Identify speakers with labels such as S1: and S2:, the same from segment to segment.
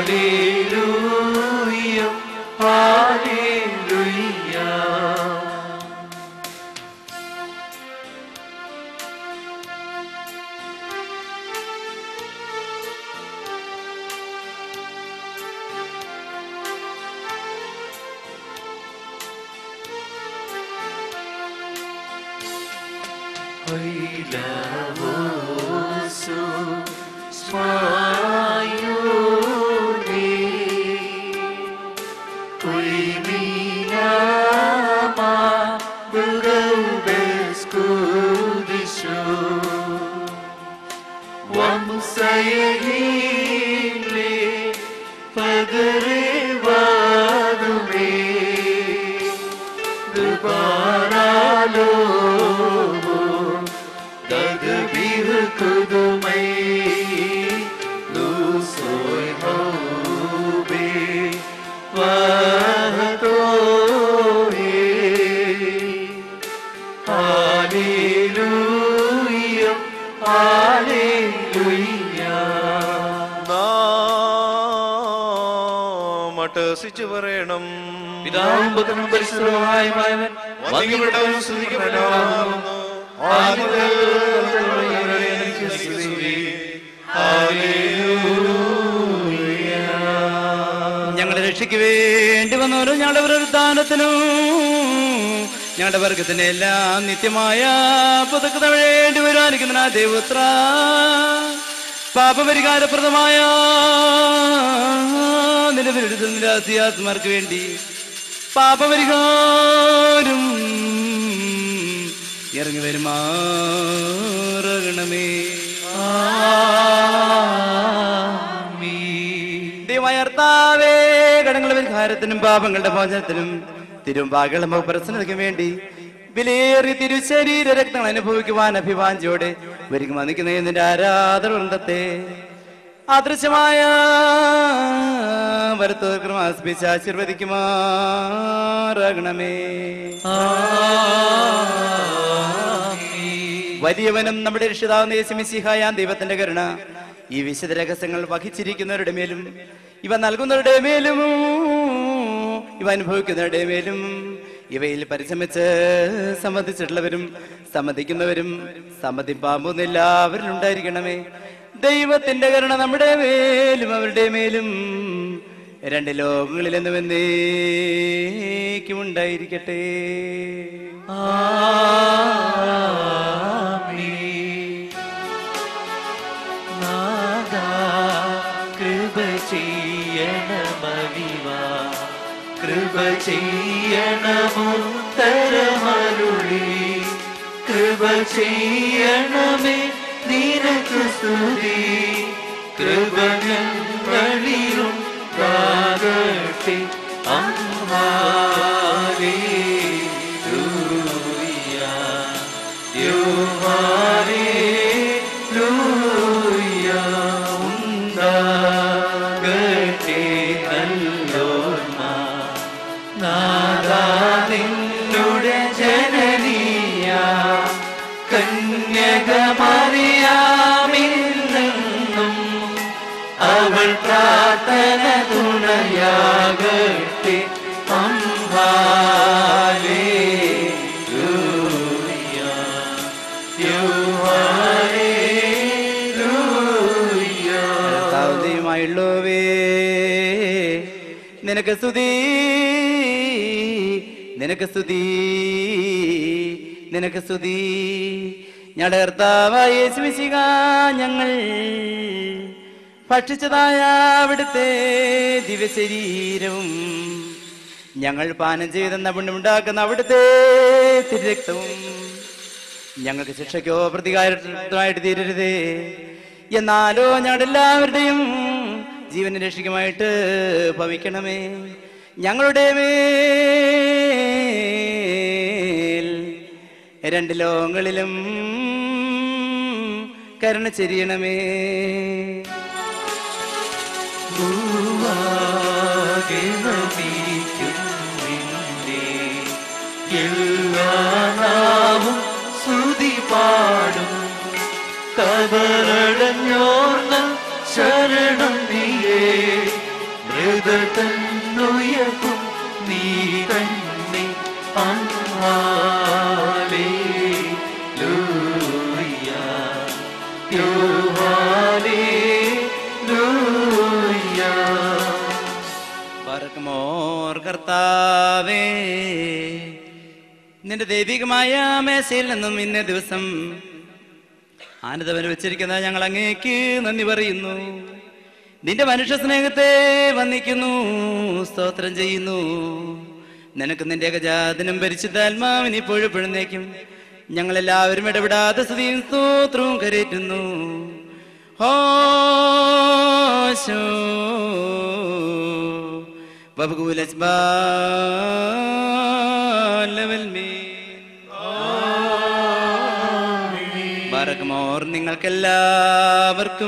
S1: Hallelujah, Hallelujah. Oilamoso, smayone, kuiminama, bugaubes kudisho, wamsayahile, pagarevadume, dubaralo, tadbir kudumai, lusoy hobe, wahatoe. Hallelujah, Hallelujah.
S2: നാം അട്ടഹസിച്ചു പറയണം
S1: പിതാവും പുത്രനും പരിശുദ്ധവുമായവൻ വന്ദിക്കപ്പെട്ടവനും സ്തുതിക്കപ്പെട്ടവനാകുന്നു. ആദ്യം മുതൽ തലമുറവരെ എനിക്ക് സ്തുതി.
S3: ഞങ്ങളുടെ രക്ഷയ്ക്ക് വേണ്ടി വന്നവരും ഞങ്ങളുടെ പുനരുദ്ധാനത്തിനും ഞങ്ങളുടെ വർഗത്തിന് എല്ലാം നിത്യമായ പുതുക്കുന്ന വേണ്ടി വരുവാനിക്കുന്ന ദേവത്ര പാപപരിഹാരപ്രദമായ നിലവിലെടുത്ത നിരാസിയാത്മാർക്ക് വേണ്ടി പാപപരിഹാരം ഇറങ്ങി വരുമാറണമേ ദൈവമായ കർത്താവേ കടങ്ങളുടെ പരിഹാരത്തിനും പാപങ്ങളുടെ മോചനത്തിനും തിരുമ്പാകളും പ്രസന്നതയ്ക്കും വേണ്ടി വിലയേറി തിരുശരീര രക്തങ്ങൾ അനുഭവിക്കുവാൻ അഭിവാഞ്ചോടെ ഒരുങ്ങി വന്നിക്കുന്ന നിന്റെ ആരാധന വൃന്ദത്തെ അദൃശ്യമായ വരത്തോർക്കും ആസ്പിച്ച് ആശീർവദിക്കുമാറാകണമേ വലിയവനും നമ്മുടെ രക്ഷിതാവ് യേശുമിശിഹായ ദൈവത്തിന്റെ കരുണ ഈ വിശുദ്ധ രഹസ്യങ്ങൾ വഹിച്ചിരിക്കുന്നവരുടെ മേലും ഇവ നൽകുന്നവരുടെ മേലും ഇവ അനുഭവിക്കുന്നവരുടെ മേലും ഇവയിൽ പരിശ്രമിച്ച് സമ്മതിച്ചിട്ടുള്ളവരും സമ്മതിക്കുന്നവരും സമ്മതിപ്പാമ്പുന്ന എല്ലാവരിലും ഉണ്ടായിരിക്കണമേ ദൈവത്തിന്റെ കരുണ നമ്മുടെ മേലും അവരുടെ മേലും രണ്ട് ലോകങ്ങളിലെന്നും എന്നേക്കും ഉണ്ടായിരിക്കട്ടെ
S1: നാദാ, കൃപ ചെയ്യണമവിവ കൃപ ചെയ്യണമുത്തരമരുളി കൃപ ചെയ്യണമേ നിനക്ക് സ്തുതി കൃപ ഞങ്ങളിലും കാകട്ടെ അമ്മാരേ ഉണ്ടാകട്ടെ നല്ലോർമ്മ നാദാ നിന്നുടെ ജനനീയ കന്യകമറിയാമില്ലെന്നും അവൾ പ്രാർത്ഥന തുണയാകട്ടെ അമ്പാലേ
S3: കർത്താവുമായുള്ളവേ നിനക്ക് സ്തുതി നിനക്ക് സ്തുതി നിനക്ക് സ്തുതി ഞങ്ങളുടെ കർത്താവായ യേശുമിശിഹ ഞങ്ങൾ ഭക്ഷിച്ചതായ അവിടുത്തെ ദിവശരീരവും ഞങ്ങൾ പാനം ചെയ്തെന്ന പുണ്യമുണ്ടാക്കുന്ന അവിടുത്തെ തിരുരക്തവും ഞങ്ങൾക്ക് ശിക്ഷയ്ക്കോ പ്രതികാരമായിട്ട് തീരരുതേ എന്നാലോ ഞങ്ങളുടെ എല്ലാവരുടെയും ജീവനെ രക്ഷിക്കുമായിട്ട് ഭവിക്കണമേ ഞങ്ങളുടെ മേൽ രണ്ട് ലോകങ്ങളിലും കരുണ ചെരിയണമേ
S1: ഭൂവാകെ നമിക്കും നിന്നെ. എല്ലാ നാവും സ്തുതി പാടും കബറടഞ്ഞോർന്ന ശരണം നീയേ മഹിത തന്നുയർത്തും നീ തന്നെ അമ്മാലേ ലൂയ യോഹാലേ ലൂയ
S3: പറക്കുമോർ കർത്താവേ നിന്റെ ദൈവികമായ മേശയിൽ നിന്നും ഇന്ന ദിവസം ആനന്ദവന് വെച്ചിരിക്കുന്ന ഞങ്ങൾ അങ്ങേക്ക് നന്ദി പറയുന്നു നിന്റെ മനുഷ്യ സ്നേഹത്തെ വന്ദിക്കുന്നു സ്തോത്രം ചെയ്യുന്നു നിനക്ക് നിന്റെ ഗജാതനും പരിശുദ്ധാത്മാവിനെ ഇപ്പോഴും പിഴുന്നേക്കും ഞങ്ങളെല്ലാവരും ഇടപെടാതെ സ്തുതിയും സ്തോത്രവും കരേറ്റുന്നു ഹോശോ ബറകമോർ നിങ്ങൾക്കെല്ലാവർക്കും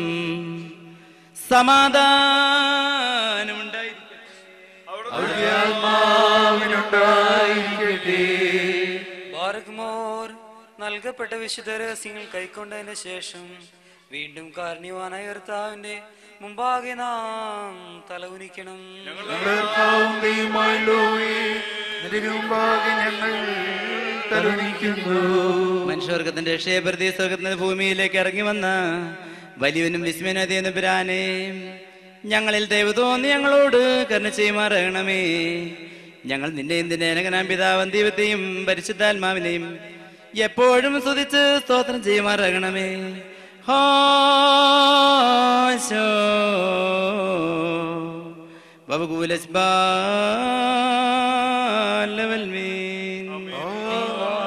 S3: സമാധാനമുണ്ടായിരിക്കും
S1: ആത്മാവിനുണ്ടായിരിക്കട്ടെ
S4: ബാറക്മോർ നൽകപ്പെട്ട വിശുദ്ധ രഹസ്യങ്ങൾ കൈക്കൊണ്ടതിന് ശേഷം വീണ്ടും കാരണീവാനായ കർത്താവിന്റെ മുമ്പാകെ നാം തലകുനിക്കണം
S1: ഞങ്ങളുടെ കർത്താവും ദൈവമായുള്ളോവേ, നിന്റെ മുമ്പാകെ ഞങ്ങൾ തലവനിക്കുന്നു
S3: മനുഷ്യവർഗത്തിന്റെ ക്ഷേപ്രതി സ്വർഗത്തിന്റെ ഭൂമിയിലേക്ക് ഇറങ്ങി വന്ന വലിയവനും വിസ്മയനതയെന്ന പിരാനെ ഞങ്ങളിൽ ദൈവ തോന്നി ഞങ്ങളോട് കരുണ ചെയ്യുമാറണമേ ഞങ്ങൾ നിന്റെയും നിന്റെ അനകനാം പിതാവൻ ദൈവത്തെയും പരിശുദ്ധാത്മാവിനെയും എപ്പോഴും സ്തുതിച്ച് സ്തോത്രം ചെയ്യുമാറണമേ ഹോശോ ബബുകൂലസ്ബാലവൽമീൻ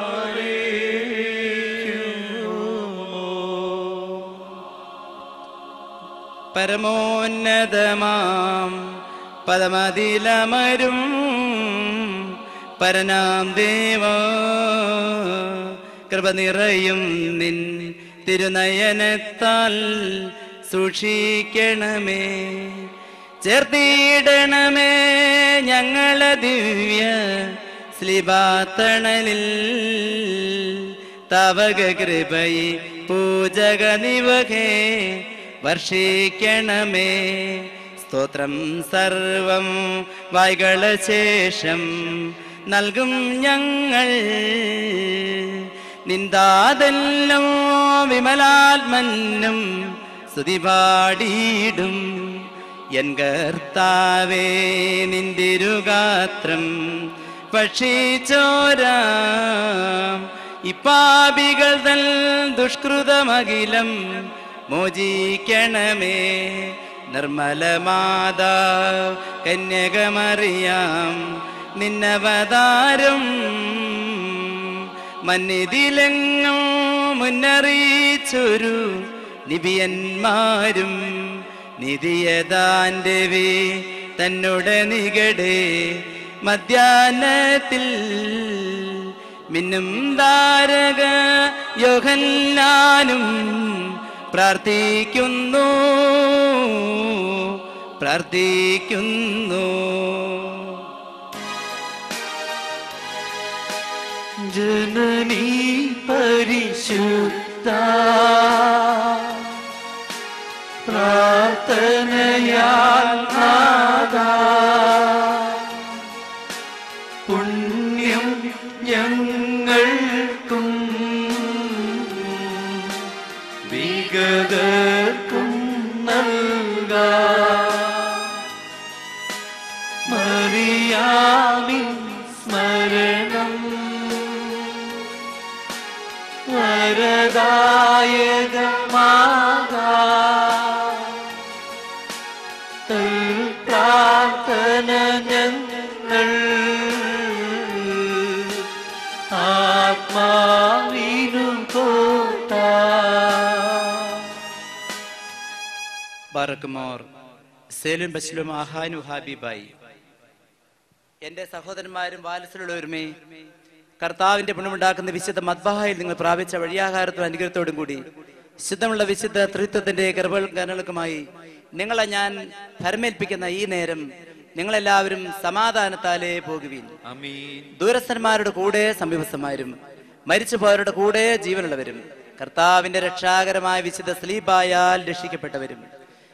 S3: പരമോന്നതമാം പദമതിലമരും പരനാം ദേവ കൃപ നിറയും നിൻ തിരുനയനത്താൽ സൂക്ഷിക്കണമേ ചേർത്തിയിടണമേ ഞങ്ങളെ ദിവ്യ സ്ലിബാത്തണലിൽ തവക കൃപയി പൂജക നിവകേ വർഷിക്കണമേ സ്തോത്രം സർവം വായ്കള ശേഷം നൽകും ഞങ്ങൾ നിന്ദാതെല്ലാം വിമലാത്മന്നും സ്തുതി പാടിയിടും എൻ കർത്താവേ നിന്തിരുഗാത്രം പക്ഷിച്ചോരാം ഇപ്പാപികൾ തൽ ദുഷ്കൃതമകിലം മോചിക്കണമേ നിർമ്മലമാതാ കന്യകമറിയാം നിന്നവതാരം മന്നിതിലെങ്ങും മുന്നറിയിച്ചൊരു നിബിയന്മാരും നിധിയതാന്റെ വേ തന്നോട് നികടെ മധ്യാഹ്നത്തിൽ മിന്നും താരക യോഹന്നാനും പ്രാർത്ഥിക്കുന്നു പ്രാർത്ഥിക്കുന്നു
S1: ജനനീ പരിശുദ്ധ പ്രാർത്ഥനയാൽ നാദാ പുണ്യം ഞങ്ങൾക്കും വിഗതർക്കും നൽകാ മറിയാമിൻ സ്മരണം വരദായകമാകാ പ്രാർത്ഥന ഞങ്ങൾ ആത്മാവിനു കോട്ട
S3: ബാറക്കുമോർ സേലും ബസ്ലും ആഹാനു ഹാബിബായി എന്റെ സഹോദരന്മാരും വാലസിലുള്ളവരുമേ കർത്താവിന്റെ പുണ്യമുണ്ടാക്കുന്ന വിശുദ്ധ മദ്ബാഹയിൽ നിങ്ങൾ പ്രാപിച്ച വഴിയാഹാരത്തും അനുഗ്രഹത്തോടും കൂടി ശുദ്ധമുള്ള വിശുദ്ധ ത്രിത്വത്തിന്റെ കൃപകരണങ്ങളുമായി നിങ്ങളെ ഞാൻ ഭരമേൽപ്പിക്കുന്ന ഈ നേരം നിങ്ങളെല്ലാവരും സമാധാനത്താലേ പോകുവീൻ
S2: അമീൻ
S3: ദൂരസ്ഥന്മാരുടെ കൂടെ സമീപസ്ഥന്മാരും മരിച്ചുപോയവരുടെ കൂടെ ജീവനുള്ളവരും കർത്താവിന്റെ രക്ഷാകരമായ വിശുദ്ധ സ്ലീപായാൽ രക്ഷിക്കപ്പെട്ടവരും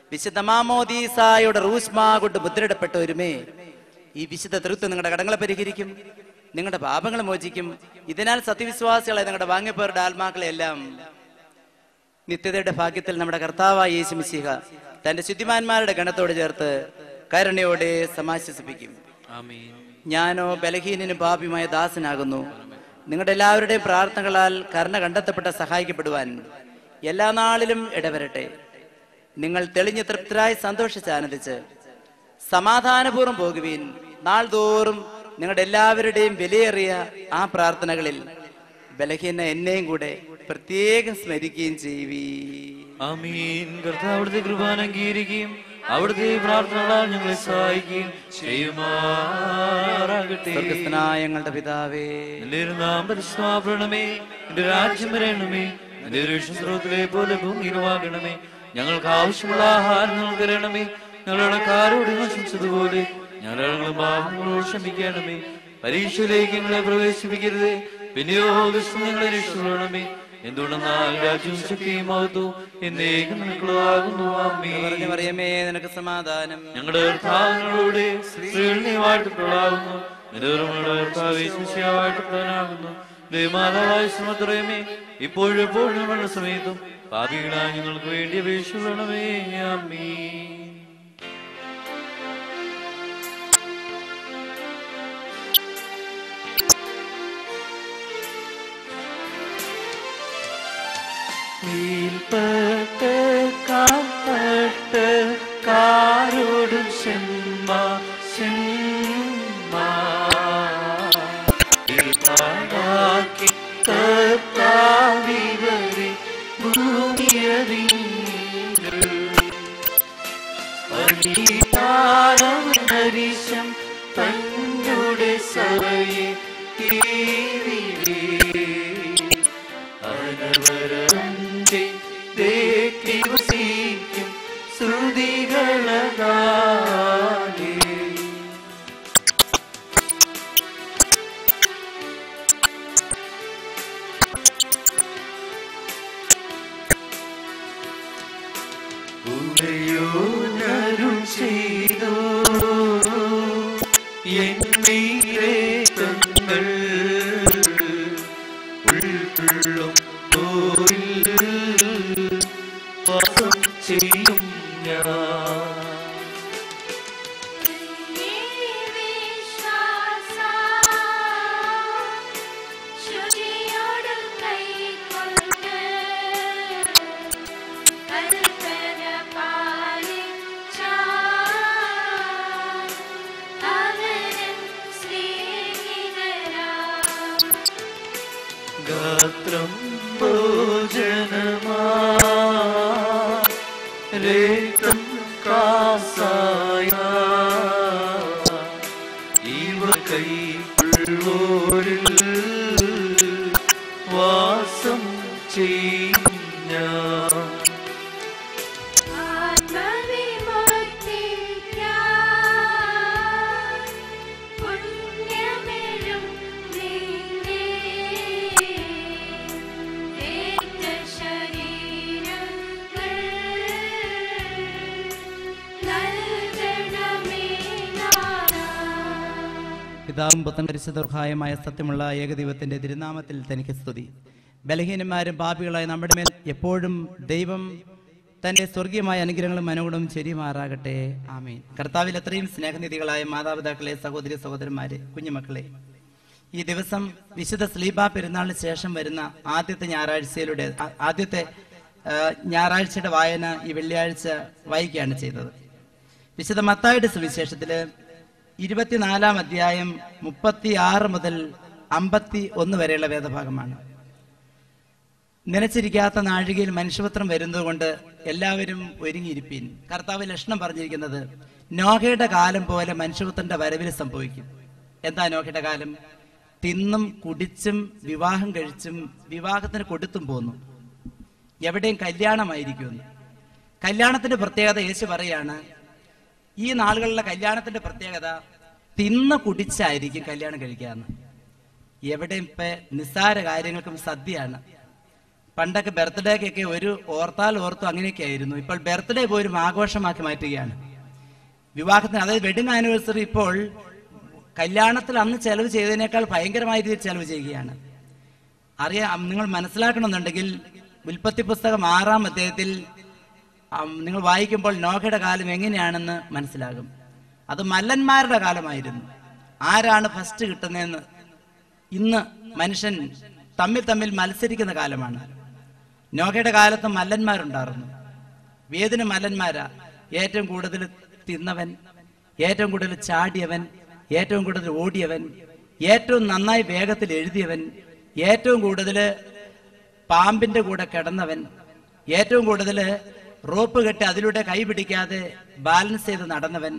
S3: വിശുദ്ധ മാമോദീസായുടെ റൂസ്മാ കൊണ്ട് മുദ്രയിടപ്പെട്ട ഒരുമേ ഈ വിശുദ്ധ തൃത്വം നിങ്ങളുടെ കടങ്ങളെ പരിഹരിക്കും നിങ്ങളുടെ പാപങ്ങൾ മോചിക്കും ഇതിനാൽ സത്യവിശ്വാസികളെ നിങ്ങളുടെ വാങ്ങിയപ്പേരുടെ ആത്മാക്കളെ എല്ലാം നിത്യതയുടെ ഭാഗ്യത്തിൽ നമ്മുടെ കർത്താവായ യേശു മിശിഹ തന്റെ ശുദ്ധിമാന്മാരുടെ ഗണത്തോട് ചേർത്ത് കരുണയോടെ സമാശ്വസിപ്പിക്കും
S1: ആമീൻ
S3: ഞാനോ ബലഹീനനും പാപിയുമായ ദാസനാകുന്നു നിങ്ങളുടെ എല്ലാവരുടെയും പ്രാർത്ഥനകളാൽ കരുണ കണ്ടെത്തപ്പെട്ട സഹായിക്കപ്പെടുവാൻ എല്ലാ നാളിലും ഇടവരട്ടെ നിങ്ങൾ തെളിഞ്ഞ് തൃപ്തരായി സന്തോഷിച്ച് ആനന്ദിച്ച് സമാധാനപൂർവ്വം പോകുവീൻ നാൾതോറും നിങ്ങളുടെ എല്ലാവരുടെയും വിലയേറിയ ആ പ്രാർത്ഥനകളിൽ ബലഹീന എന്നെയും കൂടെ പ്രത്യേകം സ്മരിക്കുകയും ചെയ്യുവീ
S1: ആമീൻ കർത്താവ് അവിടുത്തെ കൃപാന അംഗീകരിക്കുകയും അവിടുത്തെ പ്രാർത്ഥനകളാൽ ഞങ്ങളെ സഹായിക്കുകയും ചെയ്യുമാറാകട്ടെ
S3: സ്വർഗസ്ഥനായ ഞങ്ങളുടെ പിതാവേ
S1: നിന്റെ നാം പരിശ്രമപ്പെടണമേ നിന്റെ രാജ്യം വരണമേ നിന്റെ രക്ഷസ്രോതത്തിലെ പോലെ ഭൂമിയിലുമാകണമേ ഞങ്ങൾക്ക് ആവശ്യമുള്ള ആഹാരം ഞങ്ങൾക്ക് തരണമേ ഞങ്ങളുടെ കാരോട് നശിച്ചതുപോലെ ഞങ്ങളുടെ പാപങ്ങളോട് ക്ഷമിക്കണമേ പരീക്ഷയിലേക്ക് ഞങ്ങളെ പ്രവേശിപ്പിക്കരുതേ പിന്നെയോ ദുഷ്ടം ഞങ്ങളെ രക്ഷപ്പെടണമേ എന്തുകൊണ്ടെന്നാൽ രാജ്യവും ശക്തിയും മഹത്വവും എന്നേക്കും നിനക്കുള്ളതാകുന്നു അമ്മേ
S3: പറഞ്ഞു പറയുമേ നിനക്ക് സമാധാനം
S1: ഞങ്ങളുടെ കർത്താവിനോടെ സ്ത്രീകളെ വാഴ്ത്തപ്പെടാവുന്നു നിരവരുടെ കർത്താവ് വാഴ്ത്തപ്പെടാനാകുന്നു ദേവമാതാവായ ശ്രമത്തുറയമേ ഇപ്പോഴും എപ്പോഴും ഞങ്ങളുടെ സമയത്തും പാപികളായ ഞങ്ങൾക്ക് വേണ്ടി അപേക്ഷിക്കണമേ അമ്മീ വീൽപ്പെട്ട് കാപ്പെട്ട് കാരോടും ചെമ്മ ചെമ്മ ഇതാക്കി കർത്താവിവരെ ഭൂമിയറിഞ്ഞു അടിതാരമരിശം തങ്ങളുടെ സഭയെ കീഴിലേ അനവരന്റെ ദേക്കി വസിക്കും ശ്രുതികളതാലേ ഉടയോനരുൾ ചെയ്തു എന്നീരേ തങ്ങൾ ഉൾക്കൊള്ളും പോരിൽ വാസം ചെയ്യും ഞാൻ ഗാത്രം ഭോജനമാ രക്തം കാസായ ഇവ കൈക്കൊള്ളോരിൽ വാസം ചെയ്യും ഞാൻ
S3: പിതാവും പുത്തൻ പരിശുദ്ധർഹായമായ സത്യമുള്ള ഏകദൈവത്തിന്റെ തിരുനാമത്തിൽ തനിക്ക് സ്തുതി ബലഹീനന്മാരും പാപികളായ നമ്മുടെ മേൽ എപ്പോഴും ദൈവം തന്റെ സ്വർഗീയമായ അനുഗ്രഹങ്ങളും മനോഗുണവും ചെരിയുമാറാകട്ടെ ആമീൻ കർത്താവിൽ അത്രയും സ്നേഹനിധികളായ മാതാപിതാക്കളെ സഹോദരി സഹോദരന്മാരെ കുഞ്ഞുമക്കളെ ഈ ദിവസം വിശുദ്ധ സ്ലീബ പെരുന്നാളിന് ശേഷം വരുന്ന ആദ്യത്തെ ഞായറാഴ്ചയിലൂടെ ആ- ആദ്യത്തെ ആ, ഞായറാഴ്ചയുടെ വായന ഈ വെള്ളിയാഴ്ച വായിക്കുകയാണ് ചെയ്തത് വിശുദ്ധ മത്തായുടെ സുവിശേഷത്തില് ഇരുപത്തിനാലാം അധ്യായം മുപ്പത്തി ആറ് മുതൽ അമ്പത്തി ഒന്ന് വരെയുള്ള വേദഭാഗമാണ് നനച്ചിരിക്കാത്ത നാഴികയിൽ മനുഷ്യപത്രം വരുന്നതുകൊണ്ട് എല്ലാവരും ഒരുങ്ങിയിരിപ്പീൻ കർത്താവ് ലക്ഷണം പറഞ്ഞിരിക്കുന്നത് നോഹയുടെ കാലം പോലെ മനുഷ്യപുത്രന്റെ വരവിൽ സംഭവിക്കും എന്താ നോഹയുടെ കാലം തിന്നും കുടിച്ചും വിവാഹം കഴിച്ചും വിവാഹത്തിന് കൊടുത്തും പോന്നു എവിടെയും കല്യാണമായിരിക്കുമെന്ന് കല്യാണത്തിന്റെ പ്രത്യേകത യേശു പറയാണ് ഈ നാളുകളിലെ കല്യാണത്തിന്റെ പ്രത്യേകത തിന്ന് കുടിച്ചായിരിക്കും കല്യാണം കഴിക്കാന്ന് എവിടെയും ഇപ്പൊ നിസ്സാര കാര്യങ്ങൾക്കും സദ്യയാണ് പണ്ടൊക്കെ ബർത്ത്ഡേക്കൊക്കെ ഒരു ഓർത്താൽ ഓർത്തു അങ്ങനെയൊക്കെ ആയിരുന്നു ഇപ്പോൾ ബർത്ത്ഡേ പോലും ആഘോഷമാക്കി മാറ്റുകയാണ് വിവാഹത്തിന് അതായത് വെഡിങ് ആനിവേഴ്സറി ഇപ്പോൾ കല്യാണത്തിൽ അന്ന് ചെലവ് ചെയ്തതിനേക്കാൾ ഭയങ്കരമായ രീതിയിൽ ചെലവ് ചെയ്യുകയാണ് അറിയാം നിങ്ങൾ മനസ്സിലാക്കണമെന്നുണ്ടെങ്കിൽ ഉൽപ്പത്തി പുസ്തകം ആറാം അധ്യായത്തിൽ ആം, നിങ്ങൾ വായിക്കുമ്പോൾ നോഹയുടെ കാലം എങ്ങനെയാണെന്ന് മനസ്സിലാകും അത് മല്ലന്മാരുടെ കാലമായിരുന്നു ആരാണ് ഫസ്റ്റ് കിട്ടുന്നതെന്ന് ഇന്ന് മനുഷ്യൻ തമ്മിൽ തമ്മിൽ മത്സരിക്കുന്ന കാലമാണ് നോഹയുടെ കാലത്ത് മല്ലന്മാരുണ്ടായിരുന്നു വേദിന് മല്ലന്മാരാ ഏറ്റവും കൂടുതൽ തിന്നവൻ ഏറ്റവും കൂടുതൽ ചാടിയവൻ ഏറ്റവും കൂടുതൽ ഓടിയവൻ ഏറ്റവും നന്നായി വേഗത്തിൽ എഴുതിയവൻ ഏറ്റവും കൂടുതൽ പാമ്പിന്റെ കൂടെ കിടന്നവൻ ഏറ്റവും കൂടുതൽ റോപ്പ് കെട്ടി അതിലൂടെ കൈ പിടിക്കാതെ ബാലൻസ് ചെയ്ത് നടന്നവൻ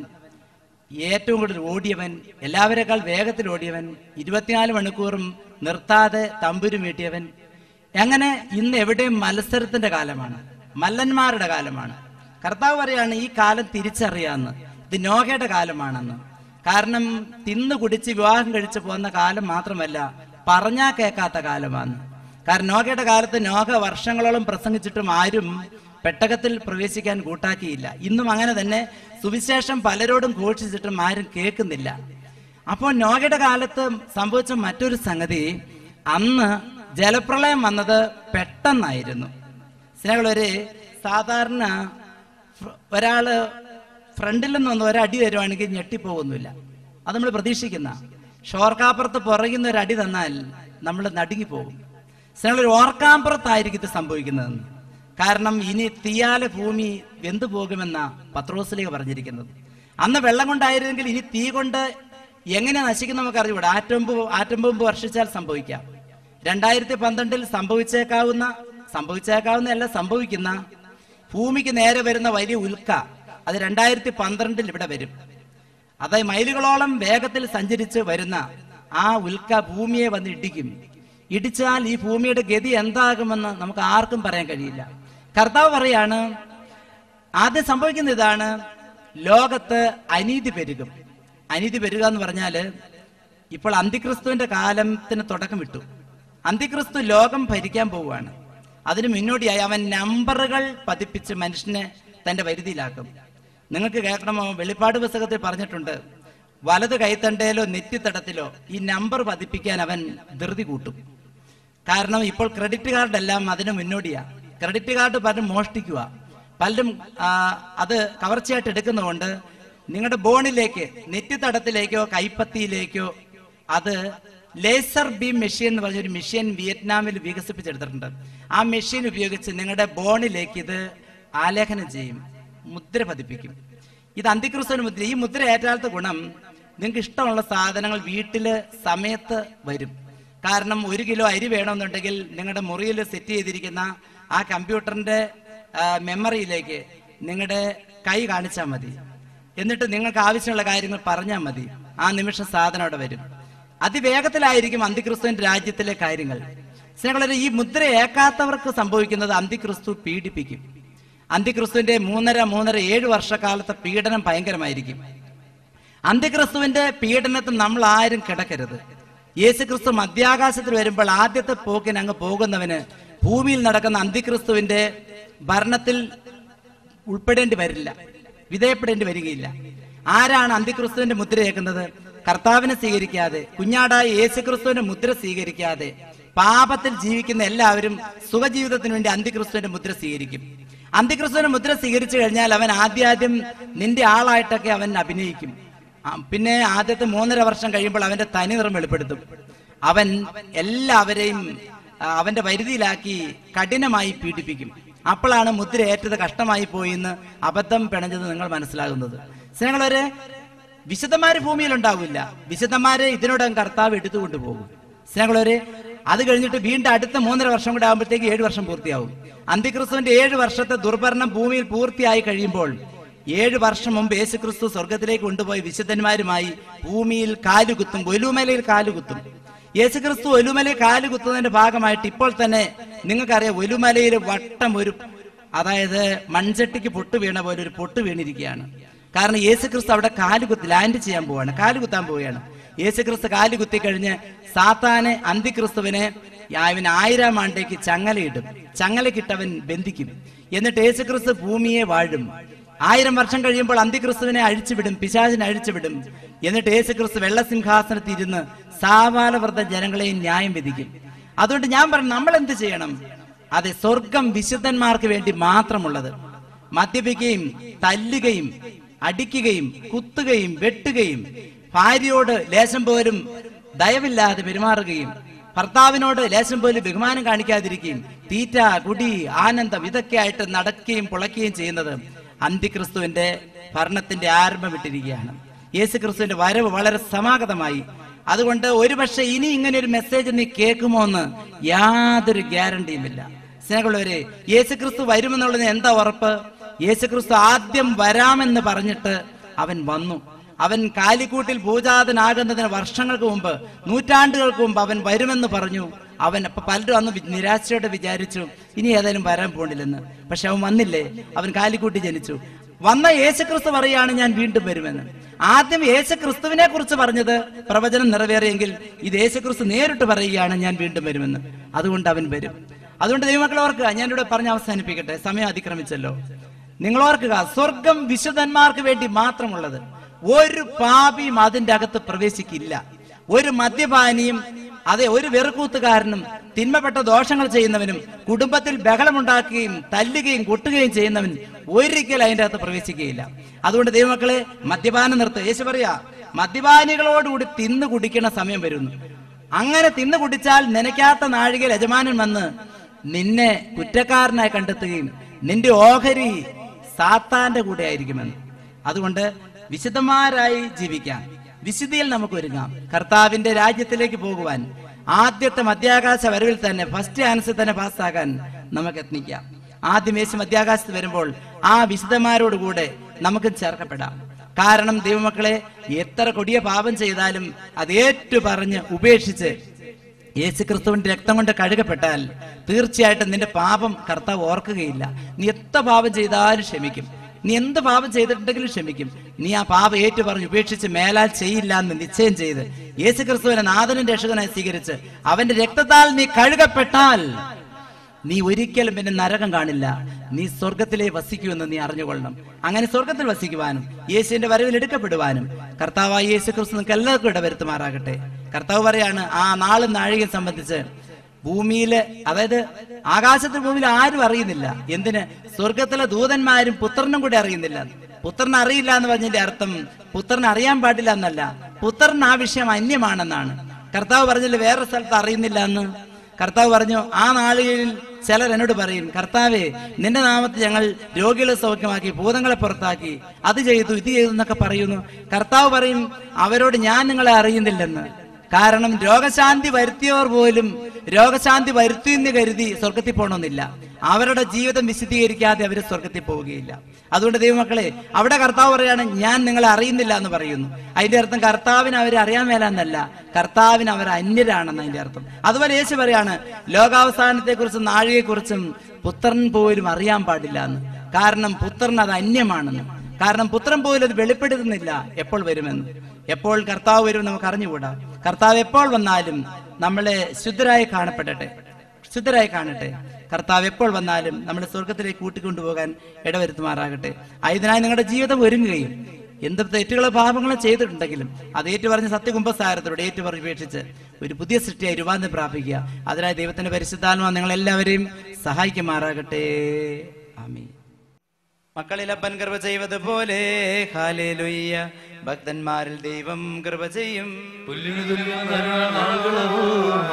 S3: ഏറ്റവും കൂടുതൽ ഓടിയവൻ എല്ലാവരെക്കാൾ വേഗത്തിൽ ഓടിയവൻ ഇരുപത്തിനാല് മണിക്കൂറും നിർത്താതെ തമ്പുരു മീട്ടിയവൻ അങ്ങനെ ഇന്ന് എവിടെയും മത്സരത്തിന്റെ കാലമാണ് മല്ലന്മാരുടെ കാലമാണ് കർത്താവ് പറയാണ് ഈ കാലം തിരിച്ചറിയാന്ന് ഇത് നോഹയുടെ കാലമാണെന്ന് കാരണം തിന്നു കുടിച്ച് വിവാഹം കഴിച്ച് പോകുന്ന കാലം മാത്രമല്ല പറഞ്ഞാ കേൾക്കാത്ത കാലമാണ് കാരണം നോഹയുടെ കാലത്ത് നോഹ വർഷങ്ങളോളം പ്രസംഗിച്ചിട്ടും ആരും പെട്ടകത്തിൽ പ്രവേശിക്കാൻ കൂട്ടാക്കിയില്ല ഇന്നും അങ്ങനെ തന്നെ സുവിശേഷം പലരോടും ഘോഷിച്ചിട്ടും ആരും കേൾക്കുന്നില്ല അപ്പോൾ നോഹയുടെ കാലത്ത് സംഭവിച്ച മറ്റൊരു സംഗതി അന്ന് ജലപ്രളയം വന്നത് പെട്ടെന്നായിരുന്നു സ്നേഹമുള്ളവര് സാധാരണ ഫ്ര- ഒരാള് ഫ്രണ്ടിൽ നിന്ന് ഒരടി തരുവാണെങ്കിൽ ഞെട്ടിപ്പോകുന്നില്ല അത് നമ്മൾ പ്രതീക്ഷിക്കുന്ന ഷോർക്കാപ്പുറത്ത് പുറകിന്ന് ഒരു അടി തന്നാൽ നമ്മൾ നടുങ്ങിപ്പോകും സ്നേഹമുള്ളവർ ഓർക്കാമ്പുറത്തായിരിക്കും ഇത് സംഭവിക്കുന്നതെന്ന് കാരണം ഇനി തീയാലെ ഭൂമി വെന്തു പോകുമെന്ന പത്രോസിലേക്ക് പറഞ്ഞിരിക്കുന്നത് അന്ന് വെള്ളം കൊണ്ടായിരുന്നെങ്കിൽ ഇനി തീ കൊണ്ട് എങ്ങനെ നശിക്കും നമുക്ക് അറിഞ്ഞുകൂടാ ആറ്റം ബോംബ് ആറ്റം ബോംബ് വർഷിച്ചാൽ സംഭവിക്കാം രണ്ടായിരത്തി പന്ത്രണ്ടിൽ സംഭവിച്ചേക്കാവുന്ന സംഭവിച്ചേക്കാവുന്ന അല്ല സംഭവിക്കുന്ന ഭൂമിക്ക് നേരെ വരുന്ന വലിയ ഉൽക്ക അത് രണ്ടായിരത്തി പന്ത്രണ്ടിൽ ഇവിടെ വരും അതായത് മൈലുകളോളം വേഗത്തിൽ സഞ്ചരിച്ച് വരുന്ന ആ ഉൽക്ക ഭൂമിയെ വന്ന് ഇടിക്കും ഇടിച്ചാൽ ഈ ഭൂമിയുടെ ഗതി എന്താകുമെന്ന് നമുക്ക് ആർക്കും പറയാൻ കഴിയില്ല കർത്താവ് പറയാണ് ആദ്യം സംഭവിക്കുന്ന ഇതാണ് ലോകത്ത് അനീതി പെരുകും അനീതി പെരുക എന്ന് പറഞ്ഞാല് ഇപ്പോൾ അന്തിക്രിസ്തുവിന്റെ കാലത്തിന് തുടക്കം വിട്ടു അന്തിക്രിസ്തു ലോകം ഭരിക്കാൻ പോവുകയാണ് അതിന് മുന്നോടിയായി അവൻ നമ്പറുകൾ പതിപ്പിച്ച് മനുഷ്യനെ തന്റെ വരുതിയിലാക്കും നിങ്ങൾക്ക് കേൾക്കണമോ വെളിപ്പാട് പുസ്തകത്തിൽ പറഞ്ഞിട്ടുണ്ട് വലത് കൈത്തണ്ടയിലോ നെറ്റിത്തടത്തിലോ ഈ നമ്പർ പതിപ്പിക്കാൻ അവൻ ധൃതി കൂട്ടും കാരണം ഇപ്പോൾ ക്രെഡിറ്റ് കാർഡ് എല്ലാം അതിന് മുന്നോടിയാ ക്രെഡിറ്റ് കാർഡ് പലരും മോഷ്ടിക്കുക പലരും ആ, അത് കവർച്ചയായിട്ട് എടുക്കുന്നതുകൊണ്ട് നിങ്ങളുടെ ബോണിലേക്ക് നെറ്റിത്തടത്തിലേക്കോ കൈപ്പത്തിയിലേക്കോ അത് ലേസർ ബീം മെഷീൻ എന്ന് പറഞ്ഞൊരു മെഷീൻ വിയറ്റ്നാമിൽ വികസിപ്പിച്ചെടുത്തിട്ടുണ്ട് ആ മെഷീൻ ഉപയോഗിച്ച് നിങ്ങളുടെ ബോണിലേക്ക് ഇത് ആലേഖനം ചെയ്യും മുദ്ര പതിപ്പിക്കും ഇത് അന്തിക്രിസ്തുവിന് മുദ്ര ഈ മുദ്ര ഏറ്റാലത്തെ ഗുണം നിങ്ങൾക്ക് ഇഷ്ടമുള്ള സാധനങ്ങൾ വീട്ടില് സമയത്ത് വരും കാരണം ഒരു കിലോ അരി വേണമെന്നുണ്ടെങ്കിൽ നിങ്ങളുടെ മുറിയിൽ സെറ്റ് ചെയ്തിരിക്കുന്ന ആ കമ്പ്യൂട്ടറിന്റെ ആ, മെമ്മറിയിലേക്ക് നിങ്ങളുടെ കൈ കാണിച്ചാൽ മതി എന്നിട്ട് നിങ്ങൾക്ക് ആവശ്യമുള്ള കാര്യങ്ങൾ പറഞ്ഞാൽ മതി ആ നിമിഷം സാധനം അവിടെ വരും അതിവേഗത്തിലായിരിക്കും അന്തിക്രിസ്തുവിന്റെ രാജ്യത്തിലെ കാര്യങ്ങൾ സ്നേഹമുള്ളവരെ ഈ മുദ്ര ഏക്കാത്തവർക്ക് സംഭവിക്കുന്നത് അന്തിക്രിസ്തു പീഡിപ്പിക്കും അന്തിക്രിസ്തുവിന്റെ മൂന്നര മൂന്നര ഏഴ് വർഷക്കാലത്തെ പീഡനം ഭയങ്കരമായിരിക്കും അന്ത്യക്രിസ്തുവിന്റെ പീഡനത്തിൽ നമ്മൾ ആരും കിടക്കരുത് യേശുക്രിസ്തു മധ്യാകാശത്തിൽ വരുമ്പോൾ ആദ്യത്തെ പോക്കിന് അങ്ങ് പോകുന്നവന് ഭൂമിയിൽ നടക്കുന്ന അന്ത്യക്രിസ്തുവിന്റെ ഭരണത്തിൽ ഉൾപ്പെടേണ്ടി വരില്ല വിധേയപ്പെടേണ്ടി വരികയില്ല ആരാണ് അന്ത്യക്രിസ്തുവിന്റെ മുദ്രയേക്കുന്നത് കർത്താവിനെ സ്വീകരിക്കാതെ കുഞ്ഞാടായ യേശുക്രിസ്തുവിന്റെ മുദ്ര സ്വീകരിക്കാതെ പാപത്തിൽ ജീവിക്കുന്ന എല്ലാവരും സുഖജീവിതത്തിന് വേണ്ടി അന്ത്യക്രിസ്തുവിന്റെ മുദ്ര സ്വീകരിക്കും അന്ത്യക്രിസ്തുവിന്റെ മുദ്ര സ്വീകരിച്ചു കഴിഞ്ഞാൽ അവൻ ആദ്യാദ്യം നിന്റെ ആളായിട്ടൊക്കെ അവൻ അഭിനയിക്കും ആ, പിന്നെ ആദ്യത്തെ മൂന്നര വർഷം കഴിയുമ്പോൾ അവന്റെ തനി നിറം വെളിപ്പെടുത്തും അവൻ എല്ലാവരെയും ആ, അവന്റെ വരുതിയിലാക്കി കഠിനമായി പീഡിപ്പിക്കും അപ്പോഴാണ് മുദ്ര ഏറ്റത് കഷ്ടമായി പോയി എന്ന് അബദ്ധം പിണഞ്ഞത് നിങ്ങൾ മനസ്സിലാകുന്നത് സ്നേഹങ്ങളൊരു വിശുദ്ധന്മാര് ഭൂമിയിൽ ഉണ്ടാവില്ല വിശുദ്ധന്മാരെ ഇതിനോടകം കർത്താവ് എടുത്തുകൊണ്ട് പോകും സ്നേഹങ്ങളൊരു അത് കഴിഞ്ഞിട്ട് വീണ്ടും അടുത്ത മൂന്നര വർഷം കൂടെ ആകുമ്പോഴത്തേക്ക് ഏഴ് വർഷം പൂർത്തിയാവും അന്തിക്രിസ്തുവിന്റെ ഏഴ് വർഷത്തെ ദുർഭരണം ഭൂമിയിൽ പൂർത്തിയായി കഴിയുമ്പോൾ ഏഴ് വർഷം മുമ്പ് യേശുക്രിസ്തു സ്വർഗത്തിലേക്ക് കൊണ്ടുപോയി വിശുദ്ധന്മാരുമായി ഭൂമിയിൽ കാലുകുത്തും ഒലുമലയിൽ കാലുകുത്തും യേശുക്രിസ്തു ഒലുമലയിൽ കാലുകുത്തുന്നതിന്റെ ഭാഗമായിട്ട് ഇപ്പോൾ തന്നെ നിങ്ങൾക്കറിയാം ഒലുമലയിൽ വട്ടം ഒരു അതായത് മൺചട്ടിക്ക് പൊട്ട് വീണ പോലെ ഒരു പൊട്ട് വീണിരിക്കുകയാണ് കാരണം യേശുക്രിസ്തു അവിടെ കാലുകുത്തി ലാൻഡ് ചെയ്യാൻ പോവാണ് കാലുകുത്താൻ പോവുകയാണ് യേശുക്രിസ്തു കാലുകുത്തി കഴിഞ്ഞ് സാത്താനെ അന്തിക്രിസ്തുവിനെ അവന് ആയിരം ആണ്ടേക്ക് ചങ്ങലയിടും ചങ്ങലക്കിട്ടവൻ ബന്ധിക്കും എന്നിട്ട് യേശുക്രിസ്തു ഭൂമിയെ വാഴും ആയിരം വർഷം കഴിയുമ്പോൾ അന്തിക്രിസ്തുവിനെ അഴിച്ചുവിടും പിശാചിനെ അഴിച്ചുവിടും എന്നിട്ട് യേശുക്രിസ്തു വെള്ളസിംഹാസനത്തിൽ ഇരുന്ന് സാവാലവൃദ്ധ ജനങ്ങളെയും ന്യായം വിധിക്കും അതുകൊണ്ട് ഞാൻ പറഞ്ഞു നമ്മൾ എന്ത് ചെയ്യണം അതെ സ്വർഗം വിശുദ്ധന്മാർക്ക് വേണ്ടി മാത്രമുള്ളത് മദ്യപിക്കുകയും തല്ലുകയും അടിക്കുകയും കുത്തുകയും വെട്ടുകയും ഭാര്യയോട് ലേശം പോലും ദയവില്ലാതെ പെരുമാറുകയും ഭർത്താവിനോട് ലേശം പോലും ബഹുമാനം കാണിക്കാതിരിക്കുകയും തീറ്റ കുടി ആനന്ദം ഇതൊക്കെ ആയിട്ട് നടക്കുകയും പുളയ്ക്കുകയും ചെയ്യുന്നത് അന്തിക്രിസ്തുവിന്റെ ഭരണത്തിന്റെ ആരംഭം വിട്ടിരിക്കുകയാണ് യേശു ക്രിസ്തുവിന്റെ വരവ് വളരെ സമാഗതമായി അതുകൊണ്ട് ഒരുപക്ഷെ ഇനി ഇങ്ങനെ ഒരു മെസ്സേജ് നീ കേൾക്കുമോ എന്ന് യാതൊരു ഗ്യാരണ്ടിയുമില്ല സ്നേഹമുള്ളവരെ യേശുക്രിസ്തു വരുമെന്നുള്ളതിന് എന്താ ഉറപ്പ് യേശുക്രിസ്തു ആദ്യം വരാമെന്ന് പറഞ്ഞിട്ട് അവൻ വന്നു അവൻ കാലിക്കൂട്ടിൽ പൂജാതനാകുന്നതിന് വർഷങ്ങൾക്ക് മുമ്പ് നൂറ്റാണ്ടുകൾക്ക് മുമ്പ് അവൻ വരുമെന്ന് പറഞ്ഞു അവൻ അപ്പൊ പലരും അന്ന് വി- നിരാശയോടെ വിചാരിച്ചു ഇനി ഏതായാലും വരാൻ പോണില്ലെന്ന് പക്ഷെ അവൻ വന്നില്ലേ അവൻ കാലിക്കൂട്ടി ജനിച്ചു വന്ന യേശുക്രിസ്തു പറയാണ് ഞാൻ വീണ്ടും വരുമെന്ന് ആദ്യം യേശുക്രിസ്തുവിനെ കുറിച്ച് പറഞ്ഞത് പ്രവചനം നിറവേറിയെങ്കിൽ ഇത് യേശുക്രിസ്തു നേരിട്ട് പറയുകയാണ് ഞാൻ വീണ്ടും വരുമെന്ന് അതുകൊണ്ട് അവൻ വരും അതുകൊണ്ട് ദൈവമക്കൾ ഓർക്കുക ഞാനിവിടെ പറഞ്ഞ് അവസാനിപ്പിക്കട്ടെ സമയം അതിക്രമിച്ചല്ലോ നിങ്ങൾ ഓർക്കുക സ്വർഗം വിശുദ്ധന്മാർക്ക് വേണ്ടി മാത്രമുള്ളത് ഒരു പാപിയും അതിന്റെ അകത്ത് പ്രവേശിക്കില്ല ഒരു മദ്യപാനിയും അതെ ഒരു വെറുക്കൂത്തുകാരനും തിന്മപ്പെട്ട ദോഷങ്ങൾ ചെയ്യുന്നവനും കുടുംബത്തിൽ ബഹളമുണ്ടാക്കുകയും തല്ലുകയും കൊട്ടുകയും ചെയ്യുന്നവൻ ഒരിക്കലും അതിന്റെ അകത്ത് പ്രവേശിക്കുകയില്ല അതുകൊണ്ട് ദൈവമക്കളെ മദ്യപാനം നിർത്തുക യേശു പറയാ മദ്യപാനികളോടുകൂടി തിന്നു കുടിക്കുന്ന സമയം വരുന്നു അങ്ങനെ തിന്നു കുടിച്ചാൽ നനയ്ക്കാത്ത നാഴികയിൽ യജമാനൻ വന്ന് നിന്നെ കുറ്റക്കാരനായി കണ്ടെത്തുകയും നിന്റെ ഓഹരി സാത്താന്റെ കൂടെ ആയിരിക്കുമെന്ന് അതുകൊണ്ട് വിശുദ്ധന്മാരായി ജീവിക്കാൻ വിശുദ്ധിയിൽ നമുക്ക് ഒരുങ്ങാം കർത്താവിന്റെ രാജ്യത്തിലേക്ക് പോകുവാൻ ആദ്യത്തെ മധ്യാകാശ വരവിൽ തന്നെ ഫസ്റ്റ് ആൻസർ തന്നെ പാസ്സാകാൻ നമുക്ക് യത്നിക്കാം ആദ്യം യേശു മധ്യാകാശത്ത് വരുമ്പോൾ ആ വിശുദ്ധന്മാരോട് കൂടെ നമുക്കും ചേർക്കപ്പെടാം കാരണം ദൈവമക്കളെ എത്ര കൊടിയ പാപം ചെയ്താലും അത് ഏറ്റു പറഞ്ഞ് ഉപേക്ഷിച്ച് യേശു ക്രിസ്തുവിന്റെ രക്തം കൊണ്ട് കഴുകപ്പെട്ടാൽ തീർച്ചയായിട്ടും നിന്റെ പാപം കർത്താവ് ഓർക്കുകയില്ല നീ എത്ര പാപം ചെയ്താലും ക്ഷമിക്കും നീ എന്ത് പാപം ചെയ്തിട്ടുണ്ടെങ്കിലും ക്ഷമിക്കും നീ ആ പാപം ഏറ്റു പറഞ്ഞ് ഉപേക്ഷിച്ച് മേലാൽ ചെയ്യില്ല എന്ന് നിശ്ചയം ചെയ്ത് യേശു ക്രിസ്തുവിനെ നാഥനും രക്ഷകനായി സ്വീകരിച്ച് അവന്റെ രക്തത്താൽ നീ കഴുകപ്പെട്ടാൽ നീ ഒരിക്കലും പിന്നെ നരകം കാണില്ല നീ സ്വർഗത്തിലേ വസിക്കുമെന്ന് നീ അറിഞ്ഞുകൊള്ളണം അങ്ങനെ സ്വർഗത്തിൽ വസിക്കുവാനും യേശുവിന്റെ വരവിൽ എടുക്കപ്പെടുവാനും കർത്താവായ യേശു ക്രിസ്തു നിങ്ങൾക്ക് എല്ലാവർക്കും ഇടവരുത്തുമാറാകട്ടെ കർത്താവ് പറയാണ് ആ നാളും നാഴികയും സംബന്ധിച്ച് ഭൂമിയില് അതായത് ആകാശത്തെ ഭൂമിയിൽ ആരും അറിയുന്നില്ല എന്തിന് സ്വർഗത്തിലെ ദൂതന്മാരും പുത്രനും കൂടെ അറിയുന്നില്ല പുത്രൻ അറിയില്ല എന്ന് പറഞ്ഞതിന്റെ അർത്ഥം പുത്രൻ അറിയാൻ പാടില്ല എന്നല്ല പുത്രൻ ആ വിഷയം അന്യമാണെന്നാണ് കർത്താവ് പറഞ്ഞില്ല വേറെ സ്ഥലത്ത് അറിയുന്നില്ല എന്ന് കർത്താവ് പറഞ്ഞു ആ നാളുകളിൽ ചിലർ എന്നോട് പറയും കർത്താവേ നിന്റെ നാമത്തിൽ ഞങ്ങൾ രോഗികളെ സൗഖ്യമാക്കി ഭൂതങ്ങളെ പുറത്താക്കി അത് ചെയ്തു ഇത് ചെയ്തു എന്നൊക്കെ പറയുന്നു കർത്താവ് പറയും അവരോട് ഞാൻ നിങ്ങളെ അറിയുന്നില്ലെന്ന് കാരണം രോഗശാന്തി വരുത്തിയവർ പോലും രോഗശാന്തി വരുത്തി എന്ന് കരുതി സ്വർഗത്തിൽ പോകണമെന്നില്ല അവരുടെ ജീവിതം വിശദീകരിക്കാതെ അവർ സ്വർഗത്തിൽ പോവുകയില്ല അതുകൊണ്ട് ദൈവമക്കളെ അവിടെ കർത്താവ് പറയാണ് ഞാൻ നിങ്ങളെ അറിയുന്നില്ല എന്ന് പറയുന്നു അതിന്റെ അർത്ഥം കർത്താവിന് അവരെ അറിയാൻ മേലെന്നല്ല കർത്താവിന് അവർ അന്യരാണെന്ന് അതിന്റെ അർത്ഥം അതുപോലെ യേശു പറയാണ് ലോകാവസാനത്തെ കുറിച്ചും നാഴികയെ കുറിച്ചും പുത്രൻ പോലും അറിയാൻ പാടില്ല എന്ന് കാരണം പുത്രൻ അത് അന്യമാണെന്ന് കാരണം പുത്രൻ പോലും അത് വെളിപ്പെടുത്തുന്നില്ല എപ്പോൾ വരുമെന്ന് എപ്പോൾ കർത്താവ് വരും നമുക്ക് അറിഞ്ഞുകൂടാ കർത്താവ് എപ്പോൾ വന്നാലും നമ്മളെ ശുദ്ധരായി കാണപ്പെടട്ടെ ശുദ്ധരായി കാണട്ടെ കർത്താവ് എപ്പോൾ വന്നാലും നമ്മളെ സ്വർഗത്തിലേക്ക് കൂട്ടിക്കൊണ്ടുപോകാൻ ഇടവരുത്തുമാറാകട്ടെ അതിനായി നിങ്ങളുടെ ജീവിതം ഒരുങ്ങുകയും എന്ത് തെറ്റുകളോ പാപങ്ങളോ ചെയ്തിട്ടുണ്ടെങ്കിലും അത് ഏറ്റുപറഞ്ഞ് സത്യകുംഭസാരത്തോട് ഏറ്റുപറഞ്ഞ് ഉപേക്ഷിച്ച് ഒരു പുതിയ സൃഷ്ടിയായി രൂപാന്തരം പ്രാപിക്കുക അതിനായി ദൈവത്തിന്റെ പരിശുദ്ധാത്മാ നിങ്ങളെല്ലാവരെയും സഹായിക്കുമാറാകട്ടെ ആമീൻ മക്കളിലപ്പൻ കൃപ ചെയ്വതുപോലെ ഹാലേലുയ്യ ഭക്തന്മാരിൽ ദൈവം കൃപ ചെയ്യും
S1: പുല്ലിനു തുല്യം നാളുകളവോ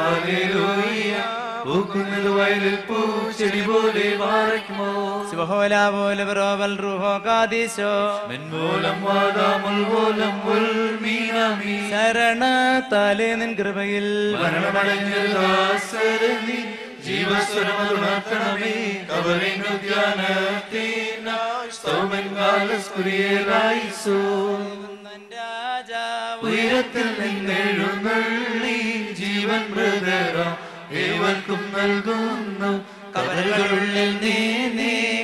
S1: ഹാലേലൂയ പൂക്കുന്നത് വയലിൽ പൂച്ചെടി പോലെ വാറയ്ക്കുമോ
S3: ശുഭഹോല പോലെ ബ്രോവൽ റൂഹോ കാദീശോ
S1: മെൻമൂലം വാദാമുൽ മൂലം മുൽ മീനാമീ
S3: ശരണ താലേ നിൻ കൃപയിൽ
S1: മരണമടഞ്ഞൊരു ദാസരനി ജീവസ്വരമുണർത്തണമേ കവറിനു ധ്യാനത്തിനായി സ്തോമൻ കാലസ്കുരിയലായിസോ ഉയരത്തിൽ നിന്നെഴുന്നള്ളി ജീവൻ മൃതരാം ഏവർക്കും നൽകുന്നു കവറുകളുള്ളിൽ നീ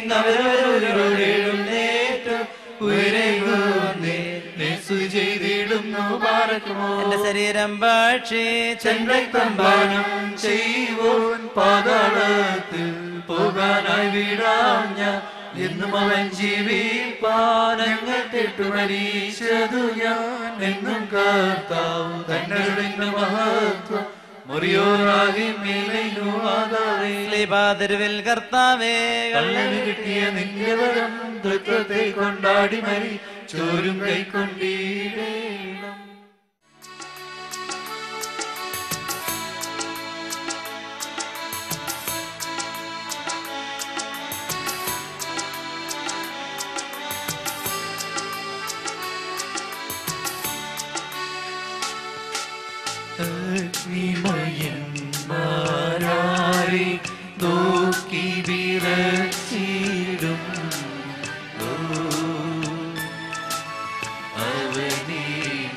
S1: നീങ്ങവരവരുടെഴുന്നേറ്റം ഉയരേകുന്നേ നെസു ചെയ്തിടും വീഴുന്നു പാറക്കുമോ
S3: എന്റെ ശരീരം ഭക്ഷിച്ചെന്റെ
S1: ചെണ്ടത്തമ്പാനം ചെയ്യുവോൻ പാതാളത്തിൽ പോകാനായി വീഴാം ഞാൻ എന്നും അവൻ ജീവിപ്പാനങ്ങൾ തെട്ടു മരീച്ചതു ഞാൻ എന്നും കർത്താവ് തങ്ങളുടെ മഹത്വം മുറിയോറാകി മേലു ആകാതെ
S3: പാതിരുവിൽ കർത്താവേ
S1: കള്ളന് കിട്ടിയ നിന്റെ വരം തൃത്വത്തെ കൊണ്ടാടി മരി ചോരും കൈക്കൊണ്ടീടേണം അഗ്നിമയന്മാരാരെ നോക്കി വിറച്ചിടും അവനെ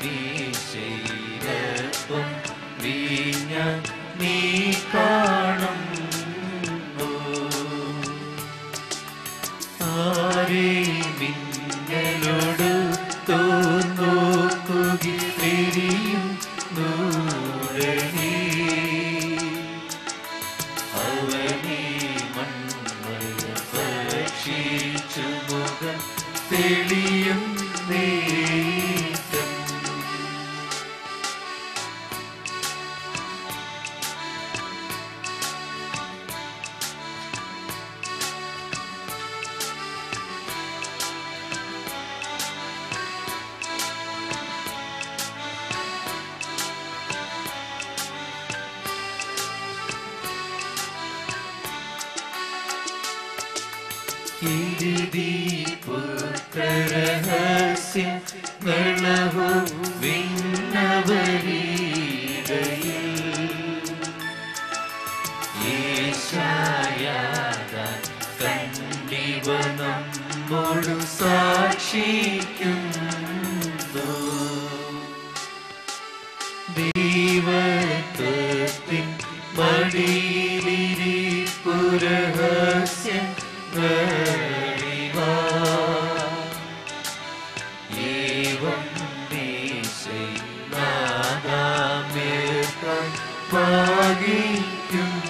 S1: നീശയിലപ്പം വീഞ്ഞ നീ കാണും ആരെ മിന്നലോട് തോന്നോക്കുകയും നൂടനേ അവനെ മൺമയ ഭക്ഷിച്ചു മുഖം തെളിയും നേറ്റം പുത്രരഹസ്യം നളവും വിണ്ണവരീടയിൽ യേശായാതാൻ കണ്ടിവ നമ്മോടു സാക്ഷിക്കുന്നു ദൈവത്വത്തിൻ മടിയിലിരിപ്പുരഹസ്യം ഏവം ദേശനാദാമ്യർക്കാൻ ഭാഗിക്കുന്നു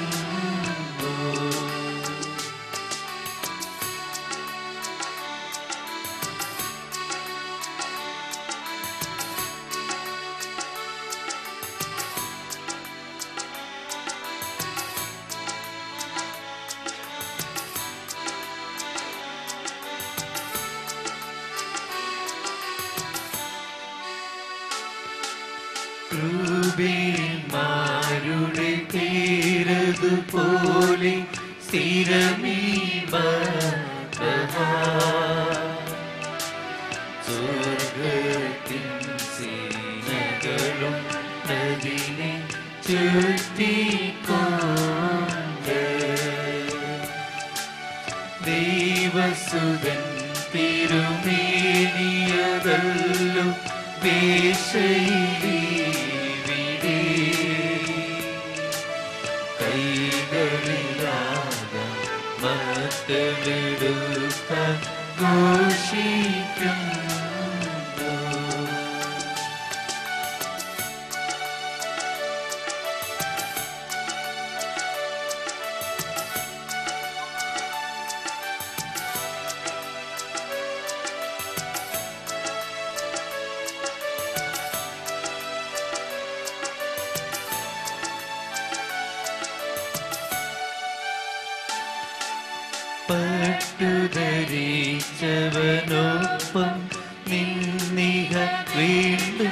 S1: കൃപേന്മാരുടെ തീരതുപോലെ സ്ഥിരമീമ സ്വർഗത്തിൻ സീനകളും നദിനെ ചുറ്റിക്കൊണ്ട് ദൈവസുതൻ തിരുമേനിയതല്ലു ദേശയിലേ കൈകളിലാക മത്തമെടുക്കാൻ ഘോഷിക്കുന്നു പട്ടുധരിച്ചവനൊപ്പം നിന്നിഹ വീണ്ടും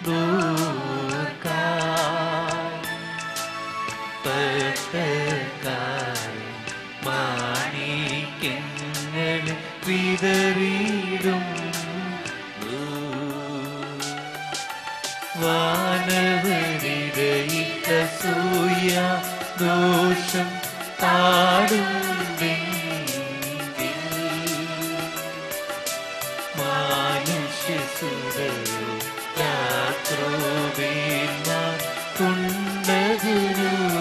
S1: മാണിക്യങ്ങൾ വിതറിയിടും വാനവരിടയിട്ട സൂയ ദോഷം പാടും മാനുഷ്യസുരോ യാത്രോവേന്മാർ കൊണ്ടതുരൂനം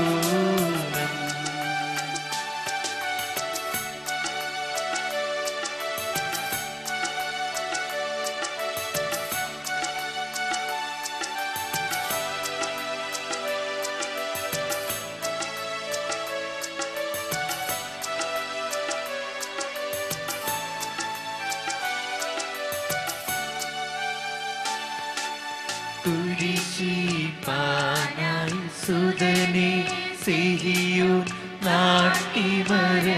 S1: കുരിശിപ്പാനായി സുതനെ സിഹിയോൻ നാട്ടിമര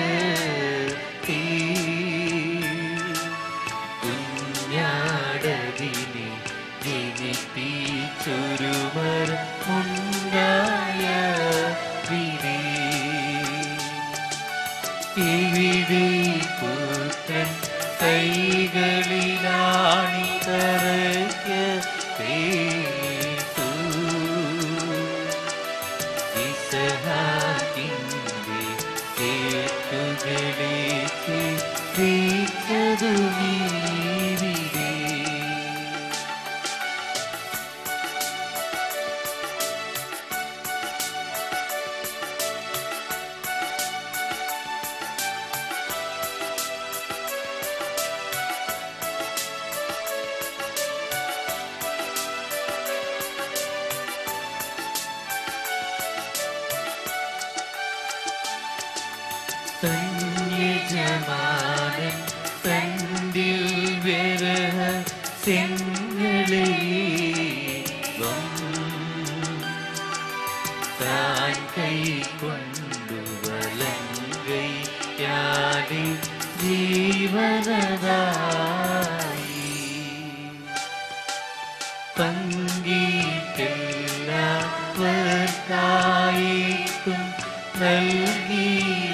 S1: കുഞ്ഞാടകിനെ ജനിപ്പിച്ചൊരുമർ മുണ്ടായ വിധി ഇവിടെ പുത്രൻ കൈകളിലാണി തറയ്ക്ക പേട്ടു ഇസഹാക്കിന്റെ കേട്ടുകളിലേക്ക് വീച്ചതു നീവിടെ സന്യജമാനൻ തണ്ടിൽ വിരഹ സെങ്ങളെ താൻ കൈ കൊണ്ടു വലങ്കൈ യാതി ജീവനതായി പങ്കിട്ടെല്ലാവർക്കായിട്ടും നൽകി